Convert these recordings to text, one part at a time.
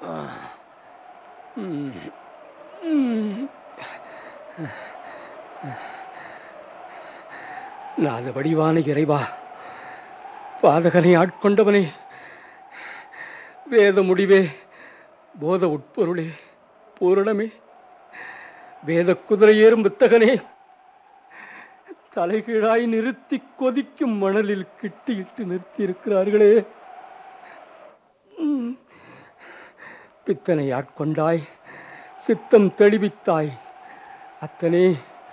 நாத வடிவான இறைவா பாதகனை ஆட்கொண்டவனே வேத முடிவே போத உட்பொருளே பூரணமே வேத குதிரை ஏறும் வித்தகனே தலைகீழாய் நிறுத்தி கொதிக்கும் மணலில் கிட்டியிட்டு நிறுத்தியிருக்கிறார்களே ம். பித்தனை ஆட்கொண்டாய் சித்தம் தெளிவித்தாய் அத்தனே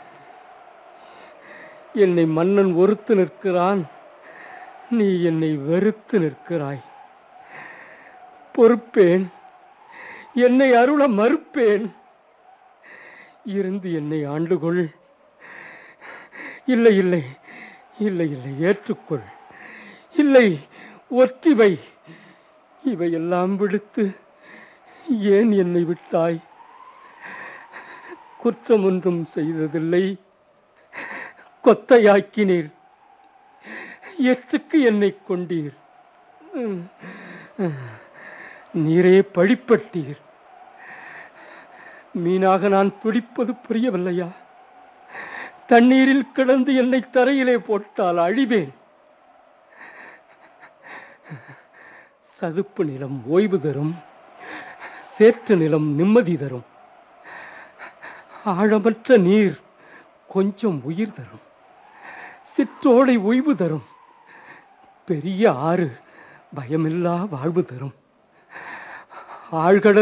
என்னை மன்னன் ஒருத்து நிற்கிறான் நீ என்னை வெறுத்து நிற்கிறாய் பொறுப்பேன் என்னை அருள மறுப்பேன் இருந்து என்னை ஆண்டுகொள் இல்லை இல்லை இல்லை இல்லை ஏற்றுக்கொள் இல்லை ஒத்திவை இவையெல்லாம் விடுத்து ஏன் என்னை விட்டாய் குற்றம் ஒன்றும் செய்ததில்லை கொத்தையாக்கினீர் எத்துக்கு என்னை கொண்டீர் ம். நீரே பழிப்பட்டீர் மீனாக நான் துடிப்பது புரியவில்லையா தண்ணீரில் கிடந்து என்னை தரையிலே போட்டால் அழிவேன் சதுப்பு நிலம் ஓய்வு தரும் சேற்று நிலம் நிம்மதி தரும் ஆழமற்ற நீர் கொஞ்சம் உயிர் தரும் சிற்றோடை ஓய்வு தரும் பெரிய ஆறு பயமில்லா வாழ்வு தரும் ஆழ்கடல்